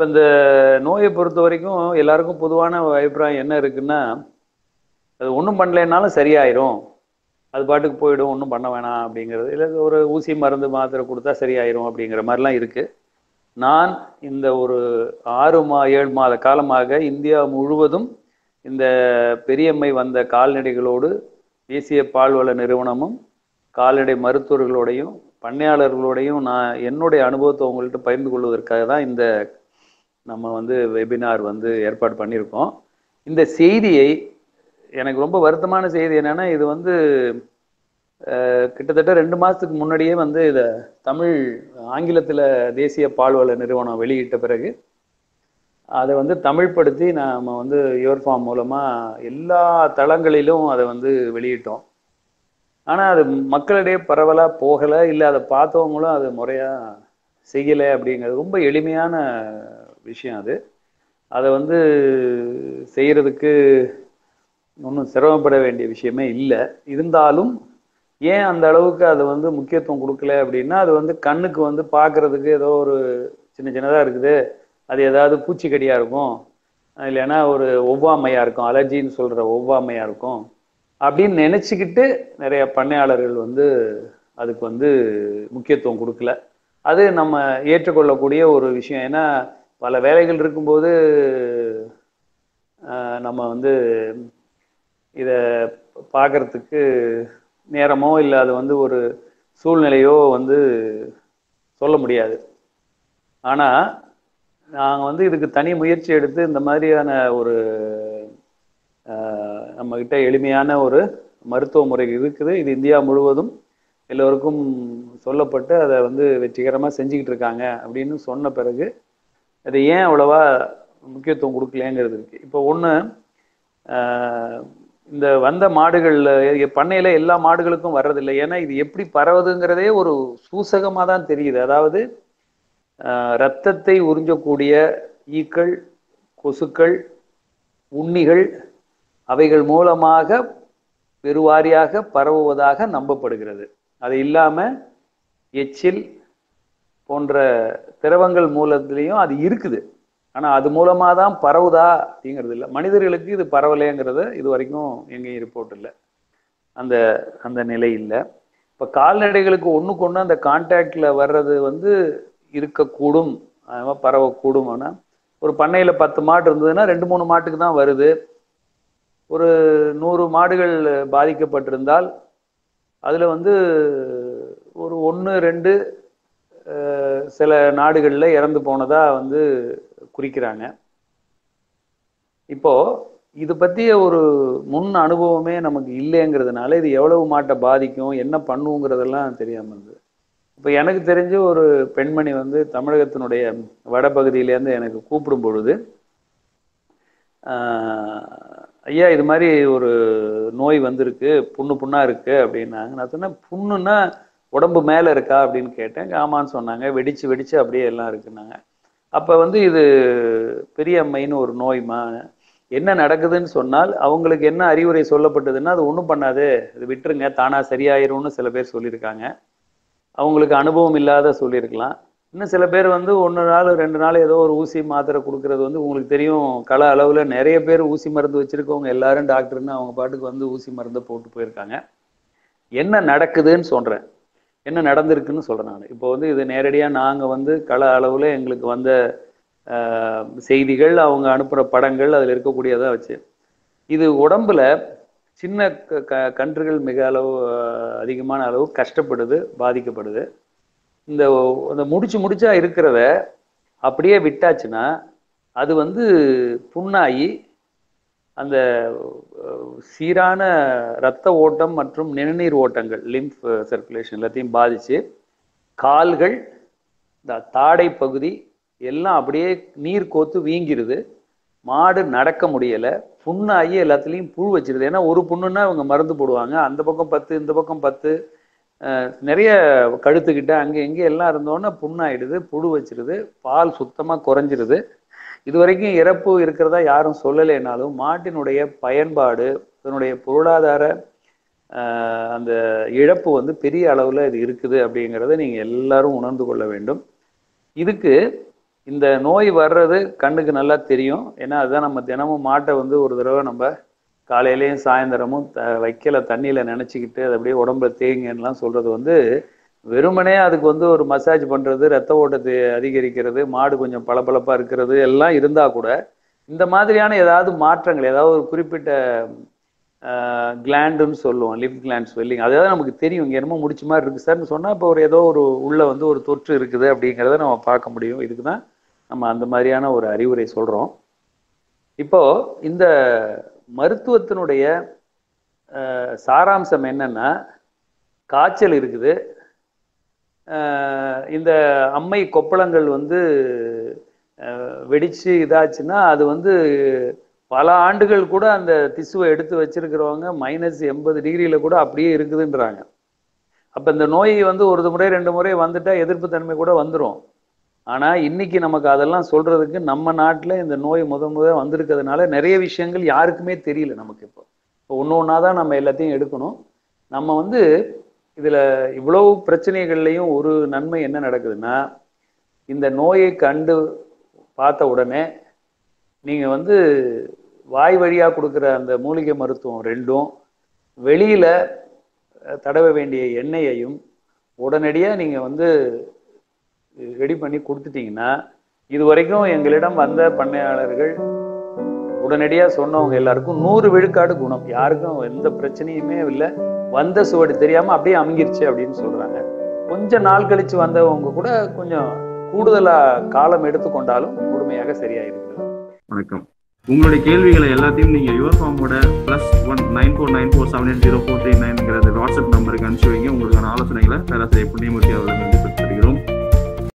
இந்த நோயை பொறுத்த வரைக்கும் எல்லாருக்கும் பொதுவான அபிப்பிராயம் என்ன இருக்குன்னா அது ஒன்றும் பண்ணலைன்னாலும் சரியாயிரும் அது பாட்டுக்கு போயிடும் ஒன்றும் பண்ண வேணாம் அப்படிங்கிறது இல்லை ஒரு ஊசி மருந்து மாத்திரை கொடுத்தா சரியாயிரும் அப்படிங்கிற மாதிரிலாம் இருக்கு நான் இந்த ஒரு ஆறு மா ஏழு மாத காலமாக இந்தியா முழுவதும் இந்த பெரியம்மை வந்த கால்நடைகளோடு தேசிய பால்வள நிறுவனமும் கால்நடை மருத்துவர்களோடையும் பண்ணையாளர்களோடையும் நான் என்னுடைய அனுபவத்தை உங்கள்கிட்ட பகிர்ந்து கொள்வதற்காக தான் இந்த நம்ம வந்து வெபினார் வந்து ஏற்பாடு பண்ணியிருக்கோம் இந்த செய்தியை எனக்கு ரொம்ப வருத்தமான செய்தி என்னன்னா இது வந்து அஹ், கிட்டத்தட்ட ரெண்டு மாசத்துக்கு முன்னாடியே வந்து இத தமிழ் ஆங்கிலத்துல தேசிய பால்வள நிறுவனம் வெளியிட்ட பிறகு அதை வந்து தமிழ்படுத்தி நாம வந்து யுவர் ஃபார்ம் மூலமா எல்லா தளங்களிலும் அதை வந்து வெளியிட்டோம் ஆனா அது மக்களிடையே பரவலா போகல இல்ல அதை பார்த்தவங்களும் அது முறையா செய்யலை அப்படிங்கிறது ரொம்ப எளிமையான விஷயம் அது அதை வந்து செய்யறதுக்கு ஒன்றும் சிரமப்பட வேண்டிய விஷயமே இல்லை இருந்தாலும் ஏன் அந்த அளவுக்கு அதை வந்து முக்கியத்துவம் கொடுக்கல அப்படின்னா அது வந்து கண்ணுக்கு வந்து பார்க்கறதுக்கு ஏதோ ஒரு சின்ன சின்னதாக இருக்குது அது ஏதாவது பூச்சிக்கடியாக இருக்கும் இல்லைன்னா ஒரு ஒவ்வாமையாக இருக்கும் அலர்ஜின்னு சொல்கிற ஒவ்வாமையாக இருக்கும் அப்படின்னு நினச்சிக்கிட்டு நிறைய பண்ணையாளர்கள் வந்து அதுக்கு வந்து முக்கியத்துவம் கொடுக்கல அது நம்ம ஏற்றுக்கொள்ளக்கூடிய ஒரு விஷயம் ஏன்னா பல வேலைகள் இருக்கும்போது ஆஹ், நம்ம வந்து இதை பார்க்கறதுக்கு நேரமோ இல்லை அது வந்து ஒரு சூழ்நிலையோ வந்து சொல்ல முடியாது ஆனால் நாங்கள் வந்து இதுக்கு தனி முயற்சி எடுத்து இந்த மாதிரியான ஒரு ஆஹ், நம்மகிட்ட எளிமையான ஒரு மருத்துவ முறை இருக்குது இது இந்தியா முழுவதும் எல்லோருக்கும் சொல்லப்பட்டு அதை வந்து வெற்றிகரமாக செஞ்சுக்கிட்டு இருக்காங்க அப்படின்னு சொன்ன பிறகு அது ஏன் அவ்வளவா முக்கியத்துவம் கொடுக்கலங்கிறது இருக்கு இப்போ ஒன்று இந்த வந்த மாடுகள்ல எ- பண்ணையில எல்லா மாடுகளுக்கும் வர்றதில்லை ஏன்னா இது எப்படி பரவுதுங்கிறதே ஒரு சூசகமாக தான் தெரியுது அதாவது ஆஹ், ரத்தத்தை உறிஞ்சக்கூடிய ஈக்கள் கொசுக்கள் உண்ணிகள் அவைகள் மூலமாக பெருவாரியாக பரவுவதாக நம்பப்படுகிறது அது இல்லாம எச்சில் போன்ற திரவங்கள் மூலத்திலையும் அது இருக்குது ஆனா அது மூலமா தான் பரவுதா அப்படிங்கிறது இல்லை மனிதர்களுக்கு இது பரவலைங்கிறது இது வரைக்கும் எங்கேயும் ரிப்போர்ட் இல்லை அந்த அந்த நிலை இல்லை இப்போ கால்நடைகளுக்கு ஒண்ணுக்கு ஒண்ணு அந்த கான்டாக்ட்ல வர்றது வந்து இருக்கக்கூடும் அது மாதிரி பரவக்கூடும் ஆனா ஒரு பண்ணையில பத்து மாடு இருந்ததுன்னா ரெண்டு மூணு மாட்டுக்கு தான் வருது ஒரு நூறு மாடுகள் பாதிக்கப்பட்டிருந்தால் அதுல வந்து ஒரு ஒன்று ரெண்டு அஹ், சில நாடுகளில் இறந்து போனதா வந்து குறிக்கிறாங்க இப்போ இது பற்றிய ஒரு முன் அனுபவமே நமக்கு இல்லைங்கிறதுனால இது எவ்வளவு மாட்டை பாதிக்கும் என்ன பண்ணுங்கிறதெல்லாம் தெரியாம இருந்தது இப்போ எனக்கு தெரிஞ்ச ஒரு பெண்மணி வந்து தமிழகத்தினுடைய வடபகுதியிலேருந்து எனக்கு கூப்பிடும் பொழுது ஆஹ், ஐயா இது மாதிரி ஒரு நோய் வந்திருக்கு புண்ணு புண்ணா இருக்கு அப்படின்னாங்க நான் சொன்னேன் புண்ணுன்னா உடம்பு மேல இருக்கா அப்படின்னு கேட்டேன் ஆமான்னு சொன்னாங்க வெடிச்சு வெடிச்சு அப்படியே எல்லாம் இருக்குன்னாங்க அப்ப வந்து இது பெரிய அம்மைன்னு ஒரு நோய்மா என்ன நடக்குதுன்னு சொன்னால் அவங்களுக்கு என்ன அறிவுரை சொல்லப்பட்டதுன்னா அது ஒண்ணும் பண்ணாது இது விட்டுருங்க தானா சரியாயிரும்னு சில பேர் சொல்லியிருக்காங்க அவங்களுக்கு அனுபவம் இல்லாத சொல்லியிருக்கலாம் இன்னும் சில பேர் வந்து ஒன்று நாள் ரெண்டு நாள் ஏதோ ஒரு ஊசி மாத்திரை கொடுக்கறது வந்து உங்களுக்கு தெரியும் கள அளவில் நிறைய பேர் ஊசி மருந்து வச்சிருக்கவங்க எல்லாரும் டாக்டர்னு அவங்க பாட்டுக்கு வந்து ஊசி மருந்தை போட்டு போயிருக்காங்க என்ன நடக்குதுன்னு சொல்றேன் என்ன நடந்திருக்குன்னு சொல்றேன் நான் இப்போ வந்து இது நேரடியாக நாங்கள் வந்து கள அளவில் எங்களுக்கு வந்த ஆஹ், செய்திகள் அவங்க அனுப்புகிற படங்கள் அதில் இருக்கக்கூடியதை வச்சு இது உடம்புல சின்ன க- க- கன்றுகள் மிக அளவு ஆஹ், அதிகமான அளவு கஷ்டப்படுது பாதிக்கப்படுது இந்த அந்த முடிச்சு முடிச்சா இருக்கிறத அப்படியே விட்டாச்சுன்னா அது வந்து புண்ணாகி அந்த அஹ், சீரான இரத்த ஓட்டம் மற்றும் நிணநீர் ஓட்டங்கள் லிம்ப் சர்க்குலேஷன் எல்லாத்தையும் பாதிச்சு கால்கள் இந்த தாடை பகுதி எல்லாம் அப்படியே நீர் கோத்து வீங்கிருது மாடு நடக்க முடியல புண்ணாகி எல்லாத்துலேயும் புழு வச்சிருது ஏன்னா ஒரு புண்ணுன்னா அவங்க மருந்து போடுவாங்க அந்த பக்கம் பத்து இந்த பக்கம் பத்து அஹ், நிறைய கழுத்துக்கிட்ட அங்கே இங்கே எல்லாம் இருந்தோன்னே புண்ணாயிடுது புழு வச்சிருது பால் சுத்தமாக குறைஞ்சிருது இது வரைக்கும் இறப்பு இருக்கிறதா யாரும் சொல்லலைனாலும் மாட்டினுடைய பயன்பாடு அதனுடைய பொருளாதார ஆஹ், அந்த இழப்பு வந்து பெரிய அளவில் இது இருக்குது அப்படிங்கிறத நீங்கள் எல்லாரும் உணர்ந்து கொள்ள வேண்டும் இதுக்கு இந்த நோய் வர்றது கண்ணுக்கு நல்லா தெரியும் ஏன்னா அதுதான் நம்ம தினமும் மாட்டை வந்து ஒரு தடவை நம்ம காலையிலயும் சாயந்தரமும் த வைக்கல தண்ணியில நினைச்சுக்கிட்டு அது அப்படியே உடம்புல தேங்குன்னெலாம் சொல்றது வந்து வெறுமனே அதுக்கு வந்து ஒரு மசாஜ் பண்றது ரத்த ஓட்டத்தை அதிகரிக்கிறது மாடு கொஞ்சம் பளபளப்பா இருக்கிறது எல்லாம் இருந்தா கூட இந்த மாதிரியான ஏதாவது மாற்றங்கள் ஏதாவது ஒரு குறிப்பிட்ட கிளாண்டுன்னு சொல்லுவோம் லிப் கிளாண்ட் ஸ்வெல்லிங் அதாவது நமக்கு தெரியும் இங்கே என்னமோ முடிச்ச மாதிரி இருக்கு சார்னு சொன்னா இப்போ ஒரு ஏதோ ஒரு உள்ள வந்து ஒரு தொற்று இருக்குது அப்படிங்கிறத நம்ம பார்க்க முடியும் இதுக்கு தான் நம்ம அந்த மாதிரியான ஒரு அறிவுரை சொல்றோம் இப்போ இந்த மருத்துவத்தினுடைய அஹ், சாராம்சம் என்னன்னா காய்ச்சல் இருக்குது அஹ், இந்த அம்மை கொப்பளங்கள் வந்து அஹ், வெடிச்சு இதாச்சுன்னா அது வந்து பல ஆண்டுகள் கூட அந்த திசுவை எடுத்து வச்சிருக்கிறவங்க மைனஸ் எண்பது டிகிரியில கூட அப்படியே இருக்குதுன்றாங்க அப்ப இந்த நோய் வந்து ஒரு முறை ரெண்டு முறை வந்துட்டா எதிர்ப்பு தன்மை கூட வந்துரும் ஆனா இன்னைக்கு நமக்கு அதெல்லாம் சொல்றதுக்கு நம்ம நாட்டுல இந்த நோய் முத முத வந்திருக்கிறதுனால நிறைய விஷயங்கள் யாருக்குமே தெரியல நமக்கு இப்போ இப்போ ஒன்று ஒன்றா தான் நம்ம எல்லாத்தையும் எடுக்கணும் நம்ம வந்து இதுல இவ்வளவு பிரச்சனைகள்லையும் ஒரு நன்மை என்ன நடக்குதுன்னா இந்த நோயை கண்டு பார்த்த உடனே நீங்க வந்து வாய் வழியா கொடுக்குற அந்த மூலிகை மருத்துவம் ரெண்டும் வெளியில அஹ், தடவ வேண்டிய எண்ணெயையும் உடனடியா நீங்க வந்து ரெடி பண்ணி கொடுத்துட்டீங்கன்னா இது வரைக்கும் எங்களிடம் வந்த பண்ணையாளர்கள் உடனடியா சொன்னவங்க எல்லாருக்கும் நூறு விழுக்காடு குணம் யாருக்கும் எந்த பிரச்சனையுமே இல்லை வந்த சுவடு தெரியாம அப்படியே அமுங்கிருச்சு அப்படின்னு சொல்றாங்க கொஞ்ச நாள் கழிச்சு வந்தவங்க கூட கொஞ்சம் கூடுதலா காலம் எடுத்துக்கொண்டாலும் முழுமையாக சரியாயிருக்கிறது வணக்கம் உங்களுடைய கேள்விகளை எல்லாத்தையும் நீங்க யுவர் ஃபார்மோட plus one nine four nine four seven eight zero four three நைன்ங்கிற வாட்ஸ்அப் நம்பருக்கு அனுப்பிச்சு வைங்க உங்களுக்கான ஆலோசனைகளை பேராசிரியர் புண்ணியமூர்த்தி அவர்கள் வந்து பெற்று